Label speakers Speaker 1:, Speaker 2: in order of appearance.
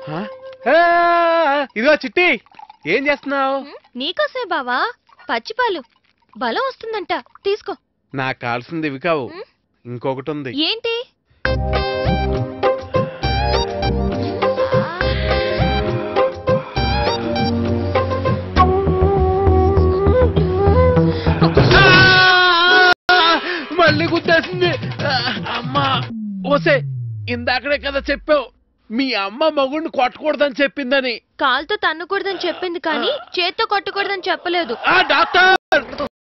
Speaker 1: ఆ? ఆ, ఇదిగో చిట్టి ఏం చేస్తున్నావు
Speaker 2: నీకోసమే బావా పచ్చిపాలు బలం వస్తుందంట తీసుకో
Speaker 1: నాకు కావాల్సింది ఇవి కావు
Speaker 2: ఉమ్.
Speaker 1: ఇంకొకటి ఉంది
Speaker 2: ఏంటి
Speaker 1: ఆ! మళ్ళీ గుద్దేసింది ఆ, అమ్మా ఓసే ఇందాకడే కదా చెప్పావు మీ అమ్మ మగుడిని కొట్టకూడదని చెప్పిందని
Speaker 2: కాలుతో తన్నకూడదని చెప్పింది కానీ చేత్తో కొట్టకూడదని చెప్పలేదు
Speaker 1: ఆ డాక్టర్